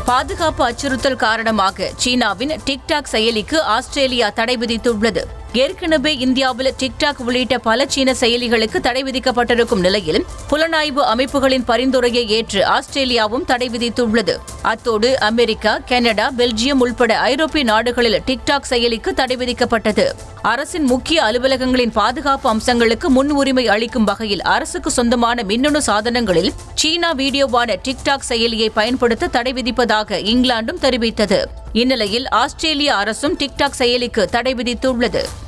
பாதுகாப்பு அச்சுறுத்தல் காரணமாக சீனாவின் டிக்டாக் செயலிக்கு ஆஸ்திரேலியா தடை விதித்துள்ளது ஏற்கனவே இந்தியாவில் டிக்டாக் உள்ளிட்ட பல சீன செயலிகளுக்கு தடை விதிக்கப்பட்டிருக்கும் நிலையில் புலனாய்வு அமைப்புகளின் பரிந்துரையை ஏற்று ஆஸ்திரேலியாவும் தடை விதித்துள்ளது அத்தோடு அமெரிக்கா கனடா பெல்ஜியம் உள்பட ஐரோப்பிய நாடுகளில் டிக்டாக் செயலிக்கு தடை விதிக்கப்பட்டது அரசின் முக்கிய அலுவலகங்களின் பாதுகாப்பு அம்சங்களுக்கு முன் உரிமை அளிக்கும் வகையில் அரசுக்கு சொந்தமான மின்னணு சாதனங்களில் சீனா வீடியோவான டிக்டாக் செயலியை பயன்படுத்த தடை விதிப்பதாக இங்கிலாந்தும் தெரிவித்தது இந்நிலையில் ஆஸ்திரேலிய அரசும் டிக்டாக் செயலிக்கு தடை விதித்துள்ளது